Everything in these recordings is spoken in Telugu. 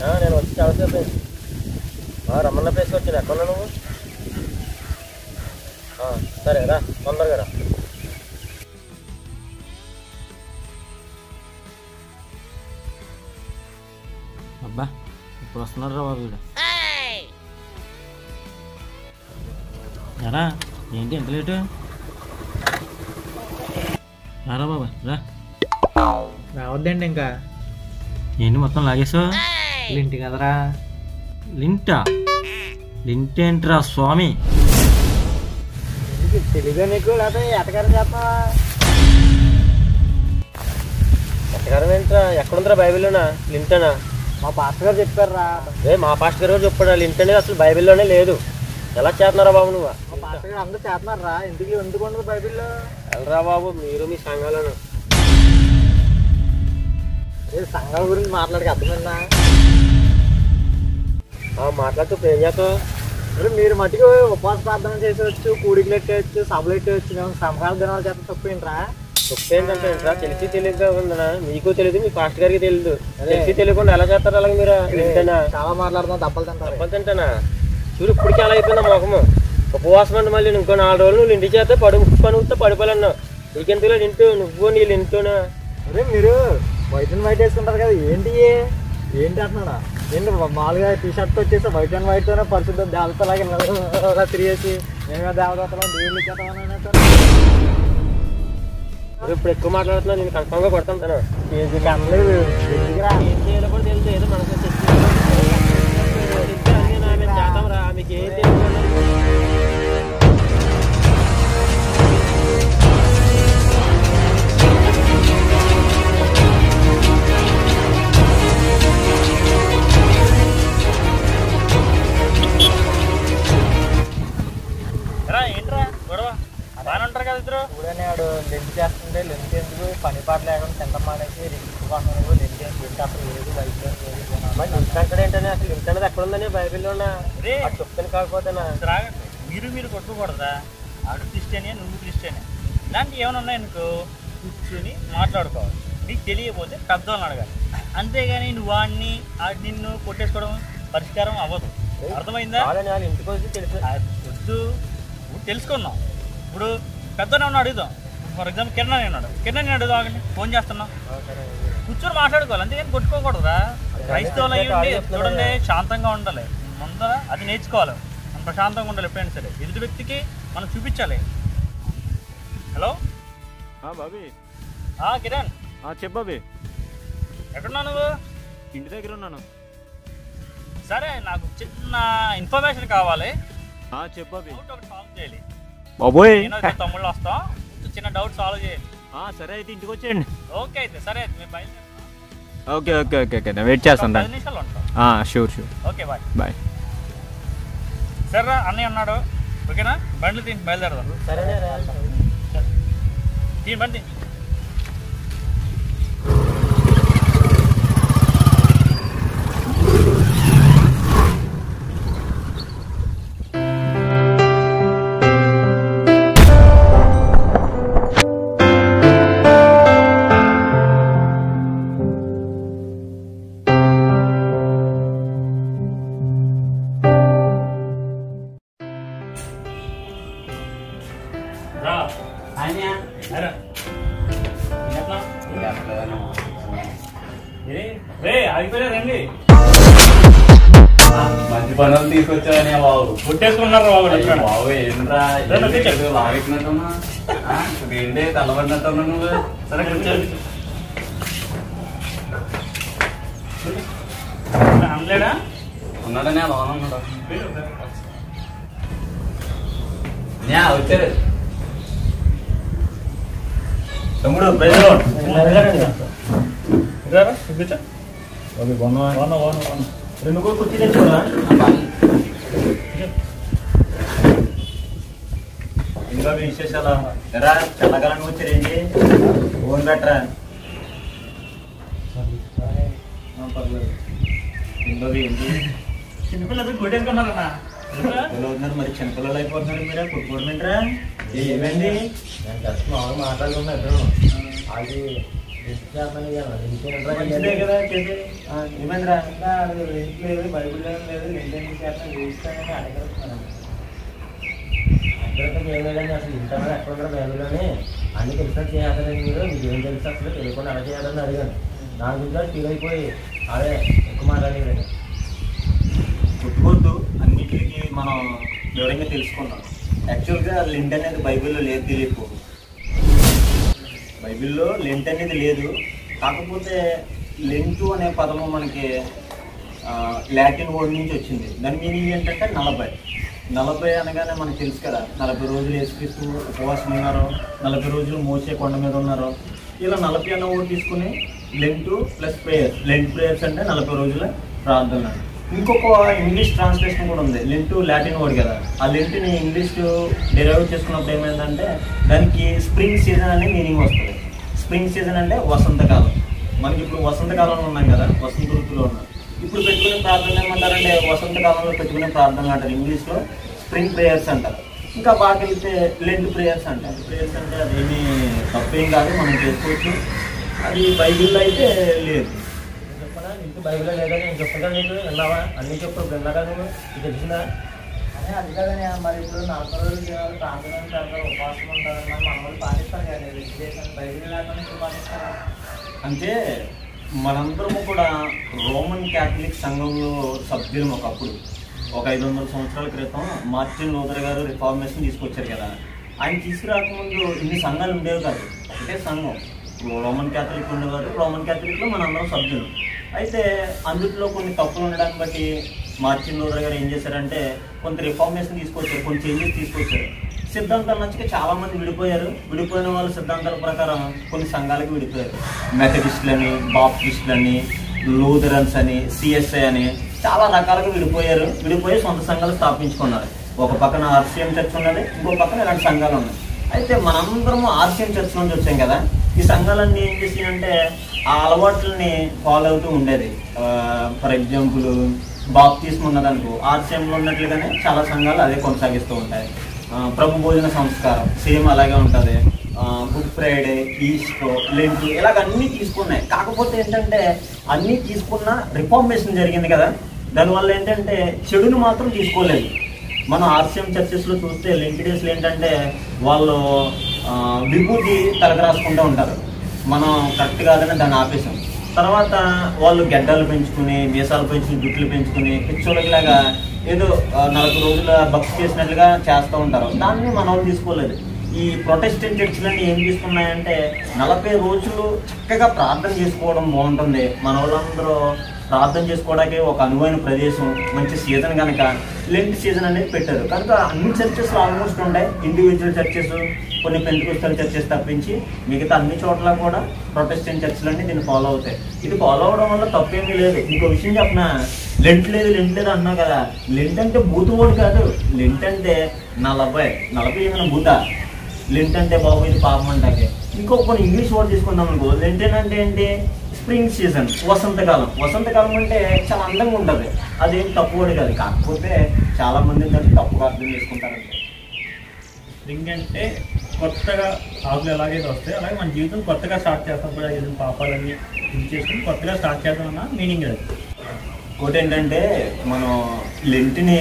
ఆ, నేను వచ్చి చాలాసేపు అయింది ఆ, రమ్మన్న ప్లేస్కి వచ్చాను ఎక్కడ ఉన్నావు నువ్వు ఆ, సరే రా తొందరగా రా అబ్బా ఇప్పుడు వస్తున్నాడు రా బాబు వీడు ఎరా ఏంటి ఎంత లేటు రారా బాబా రా రావద్దండి ఇంకా ఏంటి మొత్తం లాగేసావు ఇంటి కదరా లింటా లింట్ ఏంట్రా స్వామి తెలుగు నీకు లేకపోతే ఎటగారు చేస్తావా ఎక్కగారం ఏంట్రా ఎక్కడుందిరా బైబిల్లోనా లింటనా మా పాస్టర్ గారు చెప్పారురా ఏ మా పాస్టర్ గారు చెప్పాడు లింట్ అనేది అసలు బైబిల్లోనే లేదు ఎలా చేస్తున్నారా బాబు నువ్వు మా పాస్టర్ గారు అందరూ చేస్తున్నారా ఎందుకు ఎందుకు ఉండదు బైబిల్లో వెళ్ళరా బాబు మీరు మీ సంఘాలను ఏ సంఘాల గురించి మాట్లాడికి అర్థమైందా ఆ, మాట్లాడుతూ ఇప్పుడు ఏం చేస్తావు మరి మీరు మట్టుకు ఉపవాస ప్రార్థన చేసేవచ్చు కూడికలు ఎట్టేయచ్చు సభలు ఎట్టేయచ్చు మేము సంఘాల దినాలు చేత తప్పేంట్రా తప్పు ఏంటంటే ఏంట్రా తెలిసి తెలియక ఉందనా మీకు తెలియదు మీ పాస్ట్ గారికి తెలియదు తెలిసి తెలియకుండా ఎలా చేస్తారు అలాగే మీరు లింటనా చాలా మాట్లాడుతున్నాం దెబ్బలు తింటారు తప్పని తింటానా చూడు ఇప్పటికి అలా అయిపోయిందా మొఖము ఉపవాసం అంటే మళ్ళీ ఇంకో నాలుగు రోజులు నువ్వు ఇంటి చేస్తే పడు పని ఉంటే పడిపోవాలన్నావు నీకెందుకు ఇంటూ నువ్వు నీళ్ళు ఇంటూనా అరే మీరు వైట్ అండ్ వైట్ వేసుకుంటారు కదా ఏంటి ఇయి? ఏంటి అంటున్నాడా ఏంటి మామూలుగా టీ షర్ట్ వచ్చేసి వైట్ అండ్ వైట్ తోనే పరిశుద్ధ దేవతలాగా ఇలా తిరిగేసి మేమే దేవతలం దేవుళ్ళు ఇచ్చేస్తామని నువ్వు ఇప్పుడు ఎక్కువ మాట్లాడుతున్నా నేను కన్ఫామ్గా కొడతాను తను కేజీ కనలేదు ఎందుకురా ఏం చేయాలో కూడా తెలుసు ఏదో మనసు చేద్దాం రా మీకు ఏం తెలుసు ఏంట్రా గొడవ బాగానే ఉంటారు కదా ఇద్దరు చూడని వాడు లెంట్ చేస్తుంటే లెంట్ ఎందుకు పని పాట లేకుండా తింటాం మానేసి రింకు కొన్నాను లెంట్ లెంట్ అసలు లేదు వైట్ లేదు మరి లింక్ అంటే ఏంటని అసలు లింక్ అనేది ఎక్కడ ఉందని బైబిల్లోనా రే. అది చెప్తాను కాకపోతేనా రాగండి మీరు మీరు కొట్టుకోకూడదా ఆడు క్రిస్టియనే నువ్వు క్రిస్టియనే ఇలాంటివి ఏమైనా ఉన్నాయనుకో కూర్చుని మాట్లాడుకోవాలి నీకు తెలియకపోతే పెద్దవాళ్ళని అడగాలి అంతేగాని నువ్వు వాడిని ఆడి నిన్ను కొట్టేసుకోవడం పరిష్కారం అవ్వదు అర్థమైందా వాళ్ళని వాళ్ళ ఇంటికి వచ్చి తెలుసు ఆ వద్దు నువ్వు తెలుసుకున్నావు ఇప్పుడు పెద్దనే ఉన్నాడు అడుగుదాం ఫర్ ఎగ్జాంపుల్ కిరణ్ అని ఉన్నాడు కిరణ్ అని అడుగుదాం ఆగండి ఫోన్ చేస్తున్నా కూర్చొని మాట్లాడుకోవాలి అంతేగాని కొట్టుకోకూడదురా క్రైస్తవులు అయ్యండి చూడండి శాంతంగా ఉండాలి ముందర అది నేర్చుకోవాలి మనం ప్రశాంతంగా ఉండాలి ఎప్పుడైనా సరే ఎదుటి వ్యక్తికి మనం చూపించాలి హలో బాబీ ఆ కిరణ్ చెప్పు బాబీ ఎక్కడున్నావు నువ్వు ఇంటి దగ్గర ఉన్నాను సరే నాకు చిన్న ఇన్ఫర్మేషన్ కావాలి చెప్పు బాబీ డౌట్ ఒకటి సాల్వ్ చేయాలి బాబోయ్ నేను ఇద్దరు తమ్ముళ్ళు వస్తాం చిన్న డౌట్ సాల్వ్ చేయాలి సరే అయితే ఇంటికి వచ్చేయండి ఓకే అయితే సరే అయితే మేము బయలుదేరుతాం ఓకే ఓకే ఓకే ఓకే నేను వెయిట్ చేస్తాను పది నిమిషాలు ఉంటాం sure sure okay bye bye సరేరా అన్నయ్య ఉన్నాడు ఓకేనా బండ్లు తిని బయలుదేరదాం సరేనే రా తిని బండి తిని రా రా. ఏం చేస్తున్నావ్? ఏ, రే ఆగిపోయా రండి మంచి పనులు తీసుకొచ్చావని బాబు కొట్టేసుకున్నారు బాబు అయ్యో ఎక్కడ? బాబు ఏంట్రా రండి, కూర్చో. లాగెక్కినట్టున్నా ఏంటి తల్లబడినట్టున్నా నువ్వు సరే కూర్చోండి అనలేడా ఉన్నాడని అలా ఉన్నాడు న్యా వచ్చారు తమ్ముడు బయలుదేరు ఇదారా కూర్చో బాగున్నా బాగున్నా బాగున్నా రెండు కూడా కుర్చీ తెచ్చుకోరా ఇంకా మీ విశేషాలు ఎరా చల్లకాలం వచ్చారేంటి ఫోన్ పెట్టరా ఇంకా ఏంటి చిన్నపిల్లలు కొట్టేసుకున్నారన్నా పిల్లలు అవుతున్నారు మరి చిన్నపిల్లలు అయిపోతున్నారు మీరు కొట్టుకోవడమేంట్రా ఏమైంది నేను జస్ట్ మామూలు మాట్లాడుకున్నా ఇద్దరు అది మంచిదే కదా చేసేది ఆ, ఏమైందిరా లేదు బైబిల్ లేదు ఇంటర్నెట్ చేస్తాను చూస్తానని అడగలుగుతున్నాను అందరికీ ఏం లేదండి అసలు ఇంటర్ ఎక్కడ ఉంటారు బైబిల్లోనే అన్ని తెలిసినట్టు చేయాలని మీరు మీకు ఏం తెలుసు అసలు తెలియకుండా అలా చేయాలని అడిగాను దాని గురించి ఫీల్ అయిపోయి అదే ఎక్కువ మాట్లాడలేదు కొట్టుకోవద్దు అన్నిటికీ మనం వివరంగా తెలుసుకుందాం యాక్చువల్గా లెంట్ అనేది బైబిల్లో లేదు తెలియకు బైబిల్లో లెంట్ అనేది లేదు కాకపోతే లెంటు అనే పదము మనకి ఆ, లాటిన్ వర్డ్ నుంచి వచ్చింది దాని మీనింగ్ ఏంటంటే నలభై నలభై అనగానే మనకు తెలుసు కదా నలభై రోజులు యేసుక్రీస్తు ఉపవాసం ఉన్నారు నలభై రోజులు మోసే కొండ మీద ఉన్నారు ఇలా నలభై అన్న వర్డ్ తీసుకుని Lent plus prayers Lent prayers అంటే నలభై రోజుల ప్రార్థన ఇంకొక ఇంగ్లీష్ ట్రాన్స్లేషన్ కూడా ఉంది లెంటు లాటిన్ వర్డ్ కదా ఆ లెంట్ని ఇంగ్లీష్ డెరైవ్ చేసుకున్నప్పుడు ఏమైందంటే దానికి స్ప్రింగ్ సీజన్ అనే మీనింగ్ వస్తుంది స్ప్రింగ్ సీజన్ అంటే వసంతకాలం మనకి ఇప్పుడు వసంతకాలంలో ఉన్నాం కదా వసంత ఋతువులో ఉన్నాం ఇప్పుడు పెట్టుకునే ప్రార్థన ఏమంటారంటే వసంతకాలంలో పెట్టుకునే ప్రార్థనలు అంటారు ఇంగ్లీష్లో స్ప్రింగ్ ప్రేయర్స్ అంటారు ఇంకా బాగా వెళ్తే లెంట్ ప్రేయర్స్ అంటారు ప్రేయర్స్ అంటే అదేమీ తప్పేం కాదు మనం చేసుకోవచ్చు అది బైబిల్లో అయితే లేదు చెప్పనా నీకు బైబిల్లో లేదని నేను చెప్తా నీకు విన్నావా అన్ని చెప్పు విన్నాగా నువ్వు నీకు తెలిసిందా అదే అది కదనే మరి ఇప్పుడు నలభై రోజులు చేయాలి ప్రార్థన చేస్తారు ఉపవాసం ఉంటారు మరి మన వాళ్ళు పాటిస్తారు కదా వెజిటేషన్ బైబిల్ లేకుండా ఇప్పుడు పాటిస్తారు అంటే మనందరము కూడా రోమన్ క్యాథలిక్ సంఘంలో సభ్యులం ఒకప్పుడు ఒక ఐదు వందల సంవత్సరాల క్రితం మార్టిన్ లూథర్ గారు రిఫార్మేషన్ తీసుకొచ్చారు కదా ఆయన తీసుకురాకముందు ఇన్ని సంఘాలు ఉండేవి కాదు ఒకటే సంఘం రోమన్ క్యాథలిక్ ఉండేవారు రోమన్ క్యాథలిక్లో మనందరం సభ్యులు అయితే అందుట్లో కొన్ని తప్పులు ఉండడాన్ని బట్టి మార్టిన్ లూథర్ గారు ఏం చేశారంటే కొంత రిఫార్మేషన్ తీసుకొచ్చారు కొన్ని చేంజెస్ తీసుకొచ్చారు సిద్ధాంతాలు నచ్చక చాలా మంది విడిపోయారు విడిపోయిన వాళ్ళ సిద్ధాంతాల ప్రకారం కొన్ని సంఘాలకు విడిపోయారు మెథడిస్టులని బాప్టిస్టులని లూథరన్స్ అని సిఎస్ఐ అని చాలా రకాలుగా విడిపోయారు విడిపోయి సొంత సంఘాలు స్థాపించుకున్నారు ఒక పక్కన ఆర్సీఎం చర్చ్ ఉన్నది ఇంకో పక్కన ఇలాంటి సంఘాలు ఉన్నాయి అయితే మనందరము ఆర్సీఎం చర్చ్ నుంచి వచ్చాం కదా ఈ సంఘాలన్నీ ఏం చేసినాయంటే ఆ అలవాట్లని ఫాలో అవుతూ ఉండేది ఫర్ ఎగ్జాంపుల్ బాప్తీసం ఉన్నదనుకో ఆర్సీఎంలో ఉన్నట్లుగానే చాలా సంఘాలు అదే కొనసాగిస్తూ ఉంటాయి ఆ, ప్రభు భోజన సంస్కారం సేమ్ అలాగే ఉంటుంది గుడ్ ఫ్రైడే ఈస్టర్ లెంట్ ఇలాగ అన్నీ తీసుకున్నాయి కాకపోతే ఏంటంటే అన్నీ తీసుకున్న రిఫార్మేషన్ జరిగింది కదా దానివల్ల ఏంటంటే చెడును మాత్రం తీసుకోలేదు మనం ఆర్సీఎం చర్చెస్లో చూస్తే లెంట్ డేస్లో ఏంటంటే వాళ్ళు ఆ, విభూతి తలకు రాసుకుంటూ ఉంటారు మనం కరెక్ట్ కాదని దాన్ని ఆపేసాం తర్వాత వాళ్ళు గెడ్డలు పెంచుకుని మీసాలు పెంచుకుని జుట్లు పెంచుకుని పిచ్చోళ్ళకిలాగా ఏదో ఆ, నలభై రోజుల భక్తి చేసినట్లుగా చేస్తూ ఉంటారు దాన్ని మన వాళ్ళు తీసుకోలేదు ఈ ప్రొటెస్టెంట్ చర్చిలన్నీ ఏం తీసుకున్నాయంటే నలభై రోజులు చక్కగా ప్రార్థన చేసుకోవడం బాగుంటుంది మన వాళ్ళందరూ ప్రార్థన చేసుకోవడానికి ఒక అనువైన ప్రదేశం మంచి సీజన్ కనుక లెంట్ సీజన్ అనేది పెట్టారు కనుక అన్ని చర్చెస్ ఆల్మోస్ట్ ఉంటాయి ఇండివిజువల్ చర్చెస్ కొన్ని పెంచుకొస్తారు చర్చెస్ తప్పించి మిగతా అన్ని చోట్ల కూడా ప్రొటెస్టెంట్ చర్చిలన్నీ దీన్ని ఫాలో అవుతాయి ఇది ఫాలో అవడం వల్ల తప్పేమీ లేదు ఇంకో విషయం చెప్పిన లెంట్ లేదు లెంట్ లేదు అన్నా కదా లెంట్ అంటే బూతు ఓడి కాదు లెంట్ అంటే నలభై నలభై ఏమైనా బూత లెంట్ అంటే బాబు ఇది పాపం అంటాకే ఇంకొక కొన్ని ఇంగ్లీష్ వర్డ్ తీసుకుందాం అనుకో లెంట్ అంటే ఏంటి స్ప్రింగ్ సీజన్ వసంతకాలం వసంతకాలం అంటే చాలా అందంగా ఉంటుంది అదేం తప్పు కూడా కాదు కాకపోతే చాలా మంది దాన్ని తప్పుగా అర్థం చేసుకుంటారంటే స్ప్రింగ్ అంటే కొత్తగా ఆకులు ఎలాగైతే వస్తాయి అలాగే మన జీవితం కొత్తగా స్టార్ట్ చేస్తాం కూడా ఏదైనా పాపాలన్నీ ఇది చేసుకుని కొత్తగా స్టార్ట్ చేద్దాం అన్న మీనింగ్ అది ఇంకోటి ఏంటంటే మనం లెంట్ని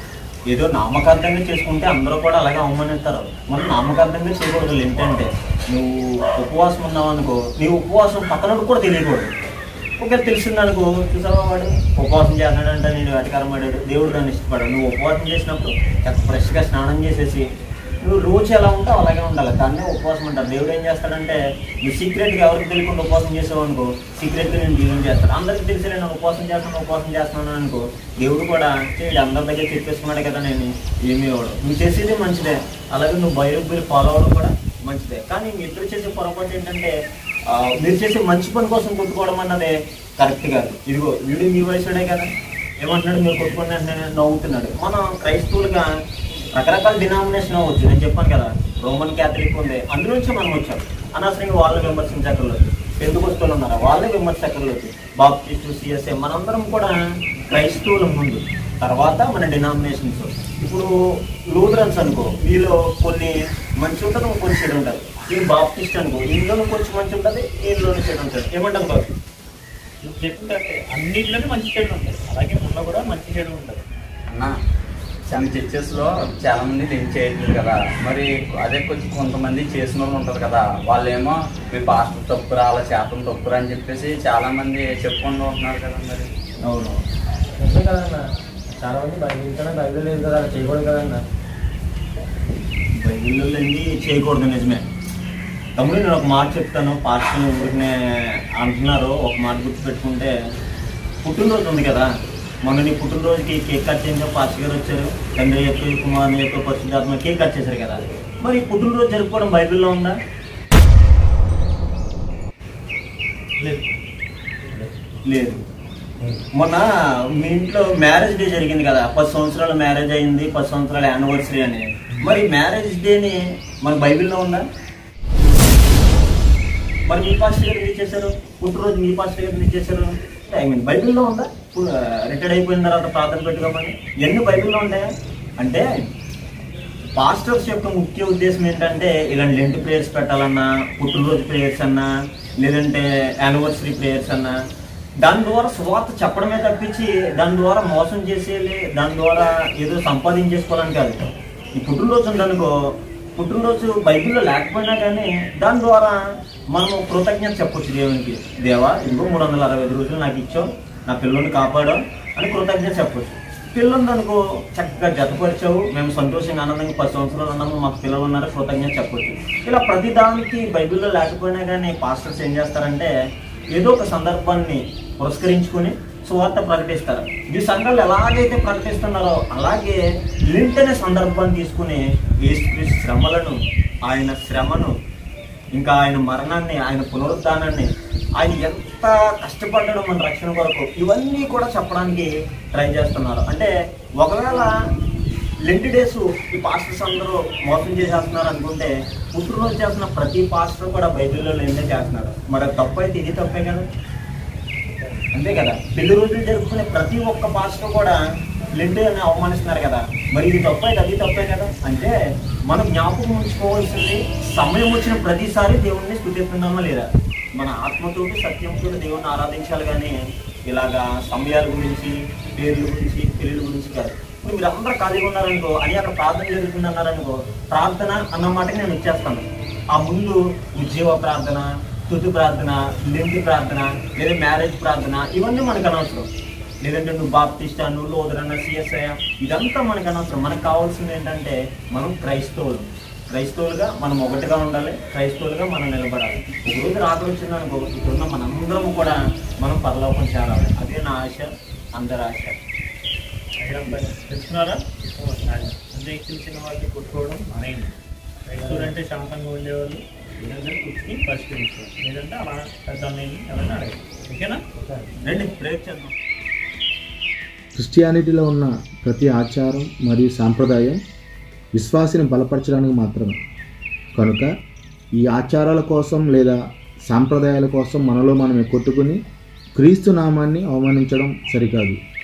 ఏదో నామకార్థంగా చేసుకుంటే అందరూ కూడా అలాగే అవమానిస్తారు మనం నామకార్థంగా చేయకూడదు లెంట్ అంటే నువ్వు ఉపవాసం ఉన్నావు అనుకో నీ ఉపవాసం పక్కనోడు కూడా తెలియకూడదు ఒకవేళ తెలిసిందనుకో చూసావా వాడు ఉపవాసం చేస్తున్నాడంటే నేను వెటకారం ఆడాడు దేవుడు దాన్ని ఇష్టపడాడు నువ్వు ఉపవాసం చేసినప్పుడు చక్కగా ఫ్రెష్గా స్నానం చేసేసి నువ్వు రోజు ఎలా ఉంటావు అలాగే ఉండాలి దాన్నే ఉపవాసం అంటారు దేవుడు ఏం చేస్తాడంటే నువ్వు సీక్రెట్గా ఎవరికి తెలియకుండా ఉపవాసం చేసావు అనుకో సీక్రెట్గా నేను జీవనం చేస్తాను అందరికి తెలిసి నేను ఉపవాసం చేస్తున్నాను ఉపవాసం చేస్తున్నాను అనుకో దేవుడు కూడా చేయడు అందరి దగ్గర చెప్పేసుకున్నాడు కదా నేను ఏమీ ఇవ్వడు నువ్వు చేసేది మంచిదే అలాగే నువ్వు బైబిల్ ఫాలో అవ్వడం కూడా మంచిదే కానీ మీ ఇద్దరు చేసే పొరపాటు ఏంటంటే ఆ, మీరు చేసే మంచి పని కోసం కొట్టుకోవడం అన్నదే కరెక్ట్ కాదు ఇదిగో వీడు మీ వయసుడే కదా ఏమంటున్నాడు మీరు కొట్టుకుని వెంటనే నవ్వుతున్నాడు మనం క్రైస్తవులుగా రకరకాల డినామినేషన్ అవ్వచ్చు నేను చెప్పాను కదా రోమన్ క్యాథలిక్ ఉంది అందులోంచి మనం వచ్చాం అనవసరంగా వాళ్ళని విమర్శించక్కర్లేదు ఎందుకు వస్తువులు ఉన్నారా వాళ్ళే విమర్శకర్లేదు బాప్టిస్టు సిఎస్ఏ మనందరం కూడా క్రైస్తవుల ముందు తర్వాత మన డినామినేషన్స్ ఇప్పుడు లూథరన్స్ అనుకో వీళ్ళు కొన్ని మంచి ఉంటారు కొన్ని చెడు ఉంటారు ఇది బాప్టిస్ట్ అనుకో ఇందులో కొంచెం మంచి ఉంటుంది ఇందులోనే చెడు ఉంటుంది ఏమంటారు బాబు నువ్వు చెప్పింది కరెక్టే. అన్నిట్లోనే మంచి చెడు ఉంటుంది అలాగే ముళ్ళ కూడా మంచి చెడు ఉంటుంది అన్న చాలా చర్చెస్ లో చాలా మంది లింక్ చేయట్లేదు కదా మరి అదే కొంచెం కొంతమంది చేసిన వాళ్ళు ఉంటారు కదా వాళ్ళేమో మీ పాస్టర్ తప్పురా అలా శాతం తప్పురా అని చెప్పేసి చాలా మంది చెప్పుకుంటూ ఉంటున్నారు కదా మరి అవును నిజమే కదన్న చాలా మంది బైబిల్ ఇంకా బైబిల్ లేదు కదా అలా చేయకూడదు కదన్న బైబిల్లో లేనిది చేయకూడదు నిజమే తమ్ముడు నేను ఒక మాట చెప్తాను పాస్టర్ ఊరికనే అంటున్నారు ఒక మాట గుర్తుపెట్టుకుంటే పుట్టినరోజు ఉంది కదా మొన్న నీ పుట్టినరోజుకి కేక్ కట్ చేయించా పాస్టర్ గారు వచ్చారు తండ్రి చెప్పి కుమార్ చెప్పి పరిశుద్ధాత్మ కేక్ కట్ చేశారు కదా మరి ఈ పుట్టినరోజు జరుపుకోవడం బైబిల్లో ఉందా లేదు లేదు మొన్న మీ ఇంట్లో మ్యారేజ్ డే జరిగింది కదా పది సంవత్సరాల మ్యారేజ్ అయింది పది సంవత్సరాల యానివర్సరీ అని మరి మ్యారేజ్ డేని మన బైబిల్లో ఉందా మరి మీ పాస్టర్ గారు ఎందుకు చేశారు పుట్టినరోజు మీ పాస్టర్ గారు ఎందుకు చేశారు ఐ మీన్ బైబిల్లో ఉందా రిటైర్డ్ అయిపోయిన తర్వాత ప్రార్థన పెట్టుకోమని ఎన్ని బైబిల్లో ఉంటాయా అంటే పాస్టర్స్ యొక్క ముఖ్య ఉద్దేశం ఏంటంటే ఇలాంటి లెంట్ ప్రేయర్స్ పెట్టాలన్నా పుట్టినరోజు ప్రేయర్స్ అన్నా లేదంటే యానివర్సరీ ప్రేయర్స్ అన్నా దాని ద్వారా సువార్త చెప్పడమే తప్పించి దాని ద్వారా మోసం చేసేది దాని ద్వారా ఏదో సంపాదించేసుకోవాలని కాదు ఈ పుట్టినరోజు ఉందనుకో పుట్టినరోజు బైబిల్లో లేకపోయినా కానీ దాని ద్వారా మనము కృతజ్ఞత చెప్పొచ్చు దేవునికి దేవా ఇదిగో మూడు వందల అరవై ఐదు రోజులు నాకు ఇచ్చావు నా పిల్లల్ని కాపాడావు అని కృతజ్ఞత చెప్పొచ్చు పిల్లలు అనుకో చక్కగా జతపరిచావు మేము సంతోషంగా ఆనందంగా పది సంవత్సరాలు ఉన్నాము మాకు పిల్లలు ఉన్నారు కృతజ్ఞత చెప్పొచ్చు ఇలా ప్రతి దానికి బైబిల్లో లేకపోయినా కానీ పాస్టర్స్ ఏం చేస్తారంటే ఏదో ఒక సందర్భాన్ని పురస్కరించుకొని సువార్త ప్రకటిస్తారు ఈ సంఘాలు ఎలాగైతే ప్రకటిస్తున్నారో అలాగే లింట్ అనే సందర్భాన్ని తీసుకుని యేసుక్రీస్తు శ్రమలను ఆయన శ్రమను ఇంకా ఆయన మరణాన్ని ఆయన పునరుద్ధానాన్ని ఆయన ఎంత కష్టపడ్డాడో మన రక్షణ కొరకు ఇవన్నీ కూడా చెప్పడానికి ట్రై చేస్తున్నారు అంటే ఒకవేళ లెంట్ డేస్ ఈ పాస్టర్స్ అందరూ మోసం చేసేస్తున్నారు అనుకుంటే పుట్టినరోజు చేస్తున్న ప్రతి పాస్టర్ కూడా బైబిల్లో లేదే చేస్తున్నారు మరి అది తప్పు అయితే ఇది తప్పే కదా అంతే కదా పెళ్లి రోజులు జరుపుకునే ప్రతి ఒక్క పాస్టర్ కూడా లెంట్ అని అవమానిస్తున్నారు కదా మరి ఇది తప్పే అది తప్పే కదా అంటే మనం జ్ఞాపకం ఉంచుకోవాల్సింది సమయం వచ్చిన ప్రతిసారి దేవుణ్ణి స్థుతిస్తున్నామా లేదా మన ఆత్మతోటి సత్యంతో దేవుణ్ణి ఆరాధించాలి కానీ ఇలాగా సమయాల గురించి పేర్ల గురించి పెళ్లి గురించి కాదు ఇప్పుడు మీరు అందరూ ఖాళీగా ఉన్నారనుకో అని అక్కడ ప్రార్థన జరుగుతుంది అన్నారనుకో ప్రార్థన అన్న మాటకి నేను వచ్చేస్తాను ఆ ముందు ఉద్యోగ ప్రార్థన తుది ప్రార్థన లింక్ ప్రార్థన లేదా మ్యారేజ్ ప్రార్థన ఇవన్నీ మనకు అనవసరం లేదంటే నువ్వు బాప్టిస్టా నువ్వు లోదరన్న సిఎస్ఐ ఇదంతా మనకు అనవసరం మనకు కావాల్సింది ఏంటంటే మనం క్రైస్తవులు క్రైస్తవులుగా మనం ఒకటిగా ఉండాలి క్రైస్తవులుగా మనం నిలబడాలి ఒక రోజు రాత్రి వచ్చిందనుకో ఇక్కడున్న మనందరం కూడా మనం పరలోకం చేరాలి అదే నా ఆశ అందరి ఆశ తెలుసుకున్నారా అంటే చిన్న చిన్న వాళ్ళకి కొట్టుకోవడం అనేది రైతులు అంటే శాంతంగా ఉండేవాళ్ళు ఏదంటే కుర్చీ పరిష్కరించారు లేదంటే అలా పెద్ద ఎవరైనా అడగాలి ఓకేనా రండి ప్రేర్ చేద్దాం క్రిస్టియానిటీలో ఉన్న ప్రతి ఆచారం మరియు సాంప్రదాయం విశ్వాసిని బలపరచడానికి మాత్రమే కనుక ఈ ఆచారాల కోసం లేదా సాంప్రదాయాల కోసం మనలో మనమే కొట్టుకుని క్రీస్తు నామాన్ని అవమానించడం సరికాదు